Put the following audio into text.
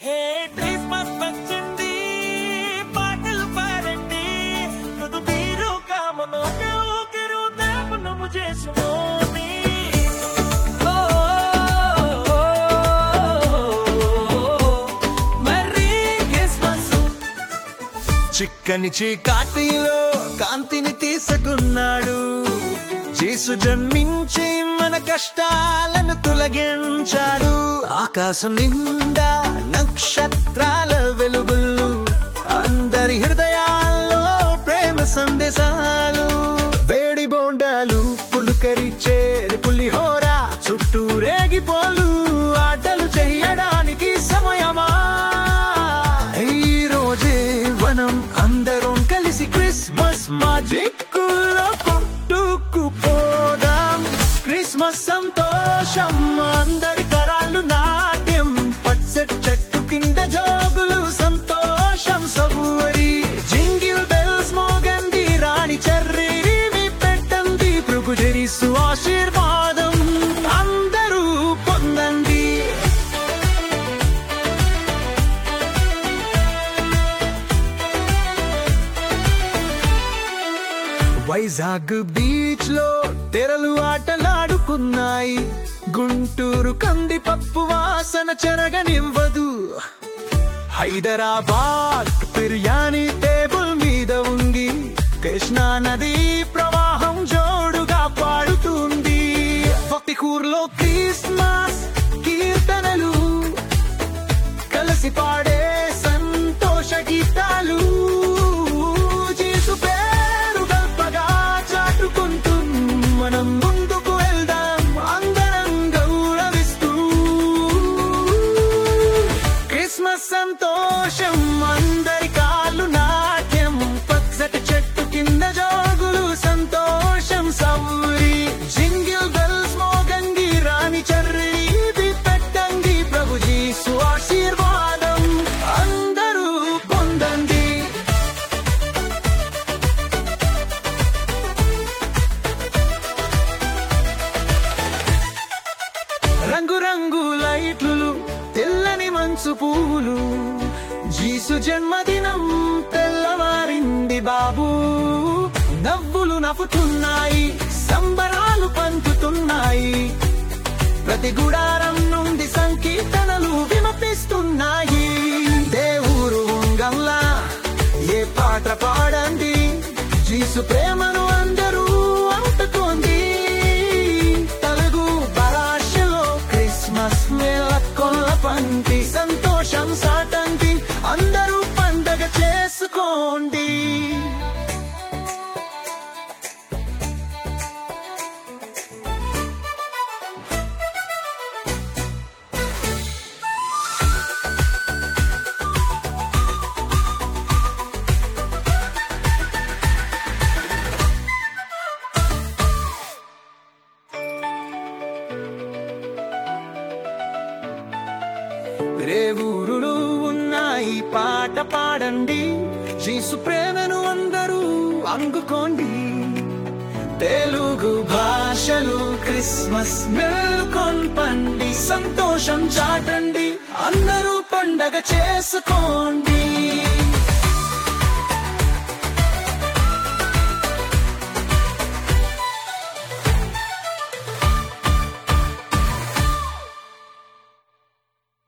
హే Christmas వచ్చింది పాటలు పాడండి తుదు తీరు కామను ఊకిరు దేవను ముజేసుమోని మరీ క్రిస్మస్ చిక్కని చీకాటిలో కాంతిని తీసుకున్నాడు చేసు జన్మించి మన కష్టాలను తొలగించాడు ఆకాశం నిండా నక్షత్రాల వెలుగులు అందరి హృదయాల్లో ప్రేమ సందేశాలు వేడి బోండాలు పులుకరిచే పులిహోర చుట్టూ రేగిపోలు ఆటలు చేయడానికి సమయమా ఈ రోజే మనం అందరం కలిసి క్రిస్మస్ మాజిక్కులో కొట్టుకుపోదాం క్రిస్మస్ సంతోషం అందరి తరాలు నాట్యం పచ్చటి చెట్టు కింద జోగులు సంతోషం సబువరి జింగిల్ బెల్స్ మోగండి రాణి చర్రి పెట్టండి ప్రభు జరిసు ఆశీర్వాదం అందరూ పొందండి వైజాగ్ బీచ్ లో తెరలు ఆటలాడుకున్నాయి గుంటూరు కందిపప్పు వాసన చెరగనివ్వదు హైదరాబాద్ బిర్యానీ టేబుల్ మీద ఉంది కృష్ణా నది ప్రవాహం జోడుగా పాడుతుంది ఫతికూర్లో క్రిస్మస్ కీర్తనలు కలిసి పాడే సంతోష గీతాలు జీసు పేరు గల్పగా చాటుకుంటూ మనం ముందుకు వెళ్దాం అందరం గౌరవిస్తూ క్రిస్మస్ సంతోషం అందరి కాళ్ళు నాట్యం పచ్చటి చెట్టు కింద జోగులు సంతోషం సౌరి జింగిల్ బెల్స్ మోగంగి రాణి చర్రి ఇది పెట్టండి ప్రభు జీసు ఆశీర్వాదం అందరూ పొందండి రంగు రంగు లైట్లు తెల్లని మంచు పూలు జీసు జన్మదినం తెల్లవారింది బాబు నవ్వులు నవ్వుతున్నాయి సంబరాలు పంచుతున్నాయి ప్రతి గుడారం నుండి సంకీర్తనలు విమపిస్తున్నాయి దేవురు ఉంగల్లా ఏ పాట పాడండి జీసు ప్రేమను అందరూ అంటుకోండి తెలుగు భాషలో క్రిస్మస్ మేళ కొల్ల పంటి సంతోషం సాటండి అందరూ పండగ చేసుకోండి రేవూరులు ఉన్నాయి పాట పాడండి జీసు ప్రేమను అందరూ అందుకోండి తెలుగు భాషలు క్రిస్మస్ మేల్కొల్పండి సంతోషం చాటండి అందరూ పండగ చేసుకోండి